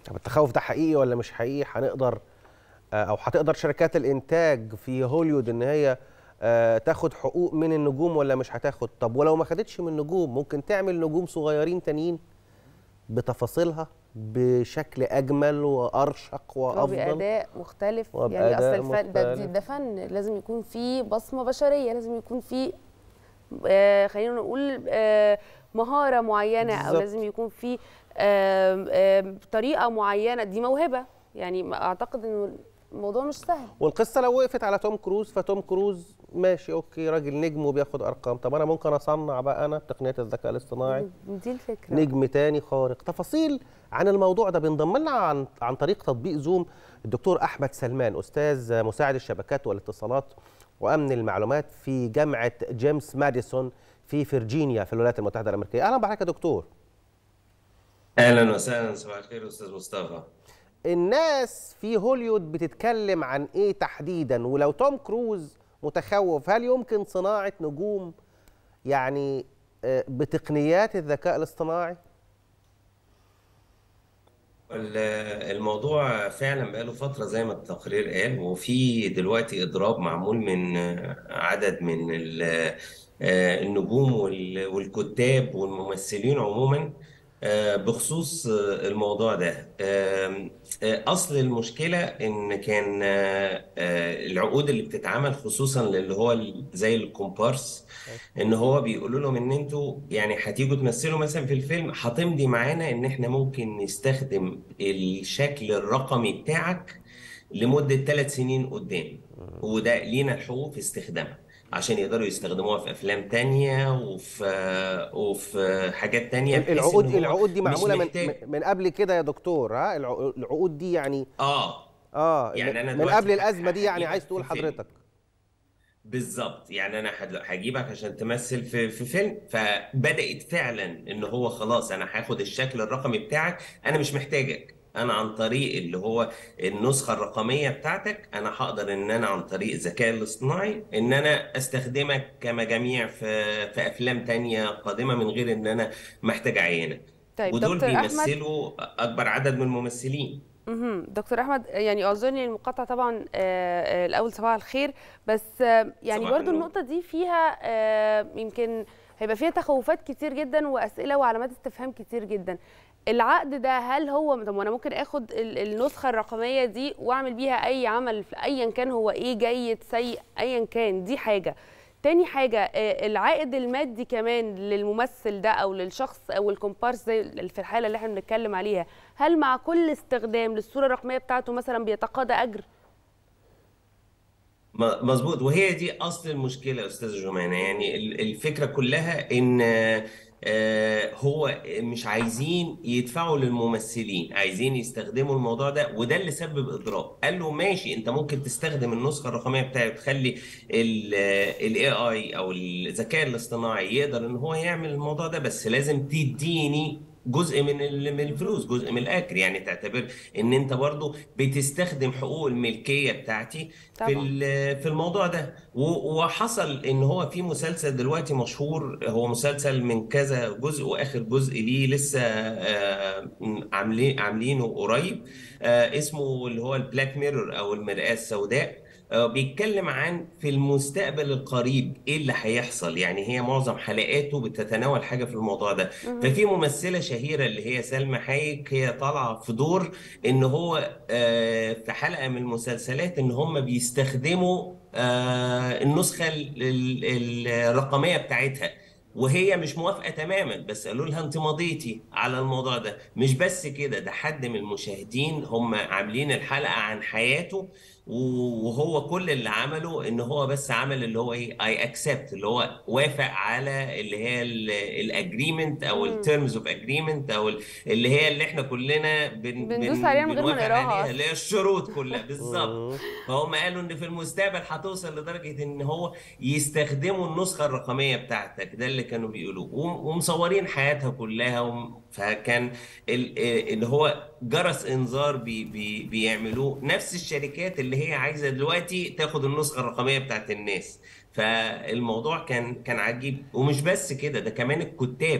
طب التخوف ده حقيقي ولا مش حقيقي هنقدر آه، او هتقدر شركات الانتاج في هوليوود ان هي آه، تاخد حقوق من النجوم ولا مش هتاخد طب ولو ما خدتش من النجوم ممكن تعمل نجوم صغيرين تانيين بتفاصيلها بشكل اجمل وارشق وافضل وبأداء مختلف وبأداء يعني اصل الفن ده مختلف. ده فن لازم يكون فيه بصمه بشريه لازم يكون فيه آه خلينا نقول آه مهاره معينه او بالظبط. لازم يكون فيه آه آه طريقه معينه دي موهبه يعني ما اعتقد انه الموضوع مش سهل والقصه لو وقفت على توم كروز فتوم كروز ماشي اوكي راجل نجم وبياخد ارقام طب انا ممكن اصنع بقى انا بتقنيه الذكاء الاصطناعي دي الفكره نجم تاني خارق تفاصيل عن الموضوع ده بينضم لنا عن عن طريق تطبيق زوم الدكتور احمد سلمان استاذ مساعد الشبكات والاتصالات وامن المعلومات في جامعه جيمس ماديسون في فرجينيا في الولايات المتحده الامريكيه اهلا بحضرتك يا دكتور اهلا وسهلا صباح الخير استاذ مصطفى الناس في هوليوود بتتكلم عن ايه تحديدا ولو توم كروز متخوف هل يمكن صناعه نجوم يعني آه، بتقنيات الذكاء الاصطناعي ال- الموضوع فعلا بقاله فترة زي ما التقرير قال وفي دلوقتي إضراب معمول من عدد من ال- النجوم وال- والكتاب والممثلين عموما بخصوص الموضوع ده أصل المشكلة إن كان العقود اللي بتتعمل خصوصا اللي هو زي الكومبارس ان هو بيقولوا لهم ان انتوا يعني هتيجوا تمثلوا مثلا في الفيلم هتمضي معانا ان احنا ممكن نستخدم الشكل الرقمي بتاعك لمدة ثلاث سنين قدام وده لينا الحقوق في استخدامها عشان يقدروا يستخدموها في افلام تانية وفي وفي حاجات تانية بحيث العقود ان هو العقود دي مش معموله من محتاج من قبل كده يا دكتور ها العقو- العقود دي يعني اه اه يعني من- انا من دلوقتي قبل ه- الازمه دي يعني هجيبك عايز في تقول الفيلم حضرتك بالظبط يعني انا هد- هجيبك عشان تمثل في في فيلم فبدأت فعلا ان هو خلاص انا هاخد الشكل الرقمي بتاعك انا مش محتاجك انا عن طريق اللي هو النسخة الرقمية بتاعتك انا هقدر ان انا عن طريق الذكاء الاصطناعي ان انا استخدمك كمجاميع في في افلام تانية قادمة من غير ان انا محتاج اعينك طيب ودول دكتور احمد بيمثلوا اكبر عدد من الممثلين مهم. دكتور احمد يعني اعذرني المقاطعه طبعا آه، آه، الاول صباح الخير بس آه، يعني صباح برضو النور. النقطه دي فيها آه، يمكن هيبقى فيها تخوفات كتير جدا واسئله وعلامات استفهام كتير جدا العقد ده هل هو طب وانا ممكن اخد ال- النسخه الرقميه دي واعمل بيها اي عمل في ايا كان هو ايه جيد سيء ايا كان دي حاجه تاني حاجة آه، العائد المادي كمان للممثل ده أو للشخص أو الكومبارس زي في الحالة اللي احنا بنتكلم عليها هل مع كل استخدام للصورة الرقمية بتاعته مثلا بيتقاضى أجر؟ م- مظبوط وهي دي اصل المشكله يا استاذ جمانه يعني ال- الفكره كلها ان آه، هو مش عايزين يدفعوا للممثلين عايزين يستخدموا الموضوع ده وده اللي سبب اضراب قال له ماشي انت ممكن تستخدم النسخه الرقميه بتاعتك تخلي الاي اي او الذكاء الاصطناعي يقدر ان هو يعمل الموضوع ده بس لازم تديني جزء من ال- من الفلوس جزء من الاجر يعني تعتبر ان انت برضو بتستخدم حقوق الملكيه بتاعتي في طبعا ال- في الموضوع ده و- وحصل ان هو في مسلسل دلوقتي مشهور هو مسلسل من كذا جزء واخر جزء ليه لسه آه، عاملين عاملينه قريب آه، اسمه اللي هو البلاك ميرور او المرآة السوداء آه، بيتكلم عن في المستقبل القريب ايه اللي هيحصل يعني هي معظم حلقاته بتتناول حاجه في الموضوع ده مهم. ففي ممثله شهيره اللي هي سلمى حايك هي طالعه في دور ان هو آه، في حلقه من المسلسلات ان هم بيستخدموا آه، النسخه ال- ال- الرقميه بتاعتها وهي مش موافقه تماما بس قالوا لها انت مضيتي على الموضوع ده مش بس كده ده حد من المشاهدين هم عاملين الحلقه عن حياته وهو كل اللي عمله ان هو بس عمل اللي هو ايه اي اكسبت اللي هو وافق على اللي هي الاجريمنت او مم. التيرمز اوف اجريمنت او ال- اللي هي اللي احنا كلنا بن بندوس بن عليها من غير ما بنوافق نقراها عليها أصلا اللي هي الشروط كلها بالظبط مم. فهم قالوا ان في المستقبل هتوصل لدرجه ان هو يستخدموا النسخه الرقميه بتاعتك ده اللي كانوا بيقولوه وم- ومصورين حياتها كلها وم- فكان ال- آه، اللي هو جرس انذار بي بي بيعملوه نفس الشركات اللي هي عايزه دلوقتي تاخد النسخه الرقميه بتاعت الناس فالموضوع كان كان عجيب ومش بس كده ده كمان الكتاب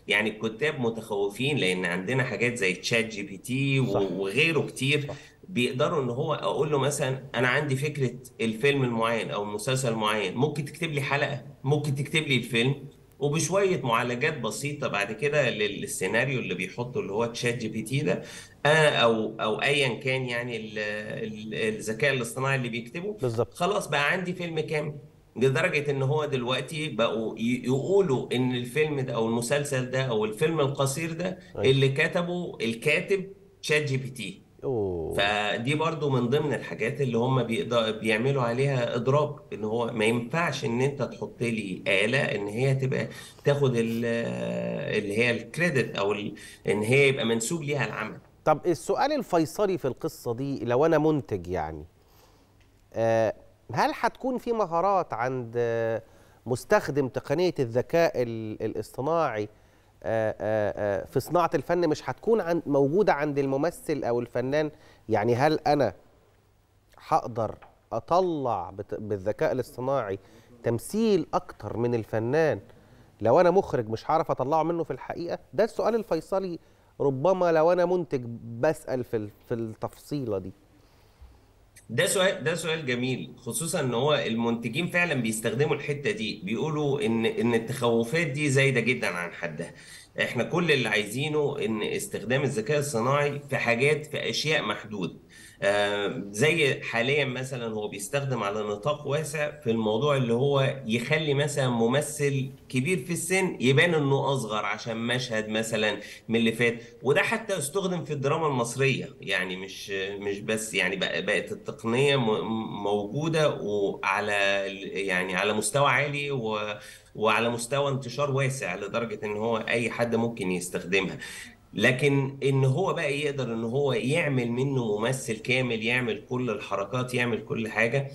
يعني الكتاب متخوفين لان عندنا حاجات زي تشات جي بي تي صح. و- وغيره كتير صح. بيقدروا ان هو اقول له مثلا انا عندي فكره الفيلم المعين او المسلسل المعين ممكن تكتب لي حلقه ممكن تكتب لي الفيلم وبشويه معالجات بسيطه بعد كده لل- للسيناريو اللي بيحطه اللي هو تشات جي بي تي ده آه، او او ايا كان يعني ال- ال- الذكاء الاصطناعي اللي بيكتبه بالظبط خلاص بقى عندي فيلم كامل لدرجة ان هو دلوقتي بقوا ي- يقولوا ان الفيلم ده او المسلسل ده او الفيلم القصير ده أيوة. اللي كتبه الكاتب شات جي بي تي أوه. فدي برضو من ضمن الحاجات اللي هم بيقدر بيعملوا عليها اضراب ان هو ما ينفعش ان انت تحط لي آلة ان هي تبقى تاخد ال- اللي هي الكريدت او ال- ان هي يبقى منسوب ليها العمل طب السؤال الفيصلي في القصة دي لو أنا منتج يعني آه، هل هتكون في مهارات عند آه، مستخدم تقنية الذكاء ال- الاصطناعي آه، آه، آه، في صناعة الفن مش هتكون عن موجودة عند الممثل أو الفنان يعني هل أنا هقدر أطلع بت- بالذكاء الاصطناعي تمثيل أكتر من الفنان لو أنا مخرج مش هعرف أطلعه منه في الحقيقة ده السؤال الفيصلي ربما لو أنا منتج بسأل في ال- في التفصيلة دي ده سؤال ده سؤال جميل خصوصا ان هو المنتجين فعلا بيستخدموا الحته دي بيقولوا ان ان التخوفات دي زايده جدا عن حدها احنا كل اللي عايزينه ان استخدام الذكاء الصناعي في حاجات في اشياء محدوده آه، زي حاليا مثلا هو بيستخدم على نطاق واسع في الموضوع اللي هو يخلي مثلا ممثل كبير في السن يبان انه اصغر عشان مشهد مثلا من اللي فات وده حتى استخدم في الدراما المصرية يعني مش مش بس يعني بق- بقت التقنية م- موجودة وعلى يعني على مستوى عالي و وعلى مستوى انتشار واسع لدرجة ان هو اي حد ممكن يستخدمها لكن ان هو بقى يقدر ان هو يعمل منه ممثل كامل يعمل كل الحركات يعمل كل حاجة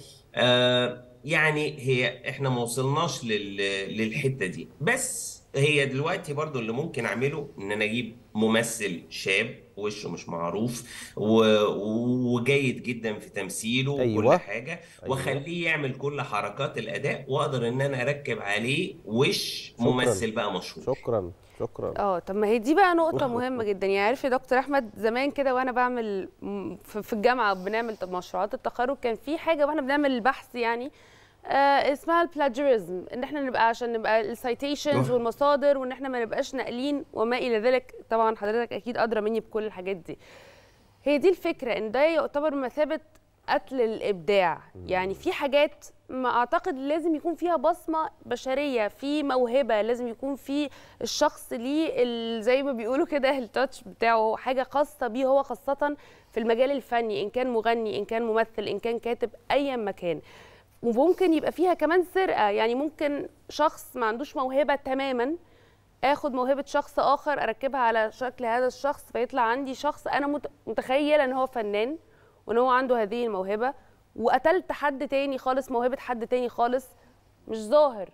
آه يعني هي احنا ما وصلناش لل للحتة دي بس هي دلوقتي برضو اللي ممكن اعمله ان انا اجيب ممثل شاب وشه مش معروف و- وجيد جدا في تمثيله وكل أيوة. حاجة أيوة. واخليه يعمل كل حركات الاداء واقدر ان انا اركب عليه وش شكراً. ممثل بقى مشهور شكرا شكرا اه طب ما هي دي بقى نقطة مهمة جدا يعني عارف يا دكتور أحمد زمان كده وأنا بعمل م- في في الجامعة بنعمل طب مشروعات التخرج كان في حاجة وإحنا بنعمل البحث يعني آه اسمها البلاجيرزم ان احنا نبقى عشان نبقى السايتيشنز أوه. والمصادر وان احنا ما نبقاش ناقلين وما الى ذلك طبعا حضرتك اكيد ادرى مني بكل الحاجات دي هي دي الفكره ان ده يعتبر بمثابه قتل الابداع يعني في حاجات ما اعتقد لازم يكون فيها بصمه بشريه في موهبه لازم يكون في الشخص ليه ال- زي ما بيقولوا كده التاتش بتاعه هو حاجه خاصه بيه هو خاصه في المجال الفني ان كان مغني ان كان ممثل ان كان كاتب ايا ما كان وممكن يبقى فيها كمان سرقه يعني ممكن شخص ما عندوش موهبه تماما اخد موهبه شخص اخر اركبها على شكل هذا الشخص فيطلع عندي شخص انا مت- متخيله ان هو فنان وان هو عنده هذه الموهبه وقتلت حد تاني خالص موهبه حد تاني خالص مش ظاهر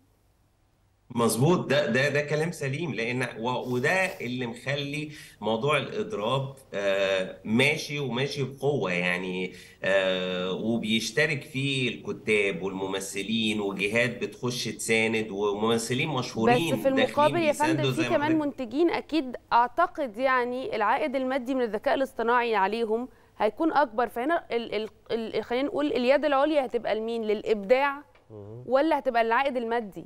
مظبوط ده ده ده كلام سليم لان و- وده اللي مخلي موضوع الاضراب آه، ماشي وماشي بقوه يعني آه، وبيشترك فيه الكتاب والممثلين وجهات بتخش تساند وممثلين بس مشهورين في داخلين المقابل يا فندم بيساندوا في زي ما كمان حضرتك منتجين اكيد اعتقد يعني العائد المادي من الذكاء الاصطناعي عليهم هيكون اكبر فهنا ال ال ال خلينا نقول اليد العليا هتبقى لمين للابداع ولا هتبقى العائد المادي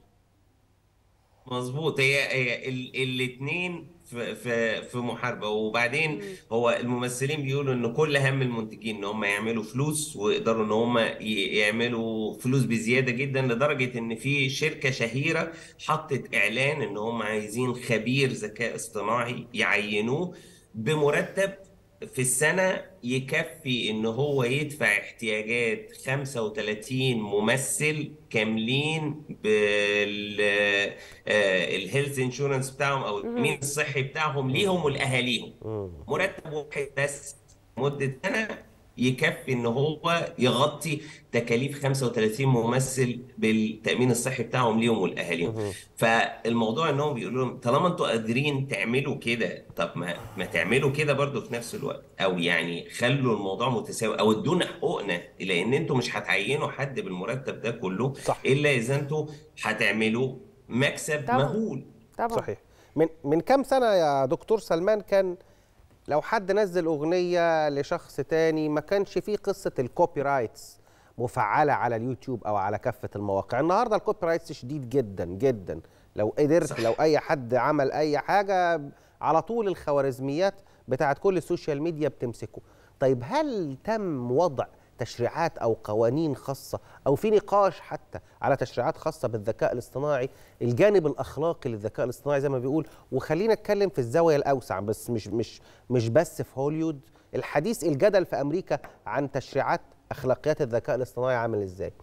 مظبوط هي هي الاثنين في في في محاربه وبعدين هو الممثلين بيقولوا ان كل هم المنتجين ان هم يعملوا فلوس ويقدروا ان هم ي- يعملوا فلوس بزياده جدا لدرجه ان في شركه شهيره حطت اعلان ان هم عايزين خبير ذكاء اصطناعي يعينوه بمرتب في السنة يكفي ان هو يدفع احتياجات 35 ممثل كاملين بال الهيلث انشورنس بتاعهم او التأمين الصحي بتاعهم ليهم ولأهاليهم مرتب واحد بس مدة سنة يكفي ان هو يغطي تكاليف 35 ممثل بالتأمين الصحي بتاعهم ليهم ولأهاليهم فالموضوع ان هم بيقولوا لهم طالما انتوا قادرين تعملوا كده طب ما ما تعملوا كده برضو في نفس الوقت او يعني خلوا الموضوع متساوي او ادونا حقوقنا لان انتوا مش هتعينوا حد بالمرتب ده كله صح. الا اذا انتوا هتعملوا مكسب طبعاً. مهول طبعا صحيح من من كام سنه يا دكتور سلمان كان لو حد نزل اغنيه لشخص تاني ما كانش فيه قصه الكوبي رايتس مفعله على اليوتيوب او على كافه المواقع النهارده الكوبي رايتس شديد جدا جدا لو قدرت صح. لو اي حد عمل اي حاجه على طول الخوارزميات بتاعت كل السوشيال ميديا بتمسكه طيب هل تم وضع تشريعات او قوانين خاصه او في نقاش حتى على تشريعات خاصه بالذكاء الاصطناعي الجانب الاخلاقي للذكاء الاصطناعي زي ما بيقول وخلينا نتكلم في الزاويه الاوسع بس مش مش مش بس في هوليوود الحديث الجدل في امريكا عن تشريعات اخلاقيات الذكاء الاصطناعي عامل ازاي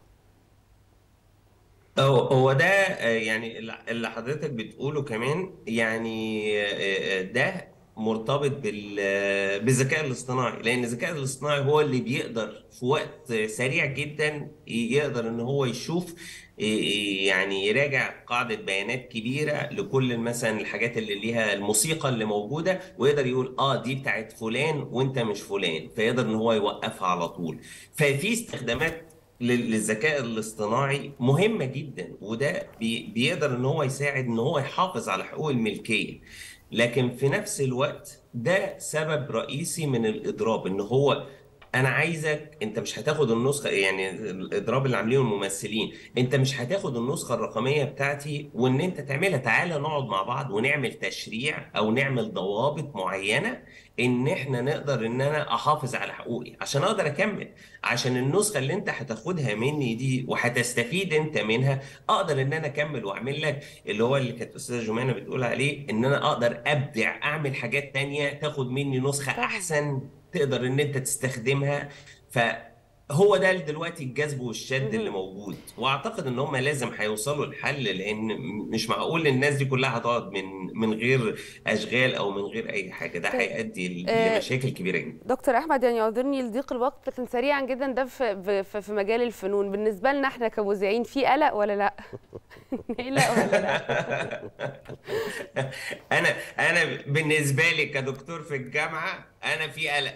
هو هو ده آه، يعني اللي حضرتك بتقوله كمان يعني آه، آه، ده مرتبط بال آه، بالذكاء الاصطناعي لان الذكاء الاصطناعي هو اللي بيقدر في وقت سريع جدا يقدر ان هو يشوف آه، يعني يراجع قاعدة بيانات كبيرة لكل مثلا الحاجات اللي ليها الموسيقى اللي موجودة ويقدر يقول اه دي بتاعت فلان وانت مش فلان فيقدر ان هو يوقفها على طول ففي استخدامات لل- للذكاء الاصطناعي مهمة جدا وده بي بيقدر ان هو يساعد ان هو يحافظ على حقوق الملكية لكن في نفس الوقت ده سبب رئيسي من الإضراب ان هو انا عايزك انت مش هتاخد النسخة يعني الإضراب اللي عاملينه الممثلين انت مش هتاخد النسخة الرقمية بتاعتي وان انت تعملها تعالى نقعد مع بعض ونعمل تشريع او نعمل ضوابط معينة ان احنا نقدر ان انا احافظ على حقوقي عشان اقدر اكمل عشان النسخه اللي انت هتاخدها مني دي وهتستفيد انت منها اقدر ان انا اكمل واعمل لك اللي هو اللي كانت استاذه جمانه بتقول عليه ان انا اقدر ابدع اعمل حاجات تانية تاخد مني نسخه طبعا. احسن تقدر ان انت تستخدمها فهو ده دلوقتي الجذب والشد اللي مهم. موجود واعتقد ان هم لازم هيوصلوا لحل لان مش معقول الناس دي كلها هتقعد من من غير اشغال او من غير اي حاجه ده طيب. هيؤدي ل- آه، لمشاكل كبيره جدا دكتور احمد يعني اعذرني لضيق الوقت لكن سريعا جدا ده في في, في مجال الفنون بالنسبه لنا احنا كمذيعين في قلق ولا لا نقلق ولا لا انا انا بالنسبه لي كدكتور في الجامعه انا في قلق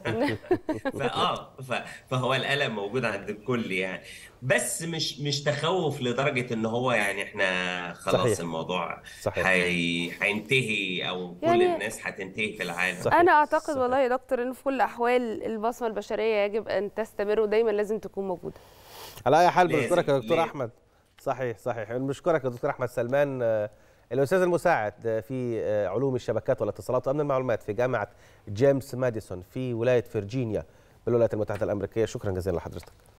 فاه ف- فهو القلق موجود عند الكل يعني بس مش مش تخوف لدرجه ان هو يعني احنا خلاص صحيح. الموضوع صحيح. هي... هينتهي او كل يعني- الناس هتنتهي في العالم صحيح. انا اعتقد صحيح. والله يا دكتور ان في كل الاحوال البصمه البشريه يجب ان تستمر ودايما لازم تكون موجوده على اي حال لازم- بنشكرك يا دكتور لازم. احمد صحيح صحيح بنشكرك يا دكتور احمد سلمان آه، الاستاذ المساعد آه، في آه، علوم الشبكات والاتصالات وامن المعلومات في جامعه جيمس ماديسون في ولايه فرجينيا بالولايات المتحده الامريكيه شكرا جزيلا لحضرتك